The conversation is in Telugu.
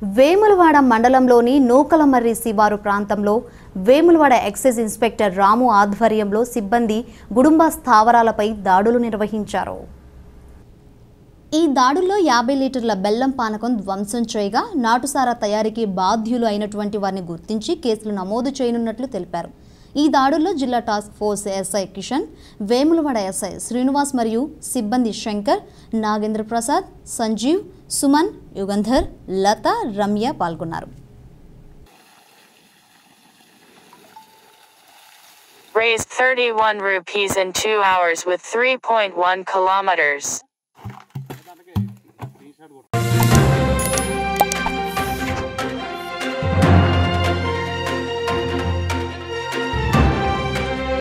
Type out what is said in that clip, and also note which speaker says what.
Speaker 1: వేములవాడ మండలంలోని నూకలమర్రి శివారు ప్రాంతంలో వేములవాడ ఎక్సైజ్ ఇన్స్పెక్టర్ రాము ఆధ్వర్యంలో సిబ్బంది గుడుంబ స్థావరాలపై దాడులు నిర్వహించారు ఈ దాడుల్లో యాభై లీటర్ల బెల్లం పానకం ధ్వంసం చేయగా నాటుసారా తయారీకి బాధ్యులు అయినటువంటి వారిని గుర్తించి కేసులు నమోదు చేయనున్నట్లు తెలిపారు ఈ దాడుల్లో జిల్లా task force SI Kishan Vemulawada SI Srinivas మరియు సిబ్బంది శంకర్ నాగేంద్ర ప్రసాద్ సంజీవ్ సుమన్ యుగంధర్ లత రమ్య పాల్గొన్నారు
Speaker 2: Raised 31 rupees in 2 hours with 3.1 kilometers.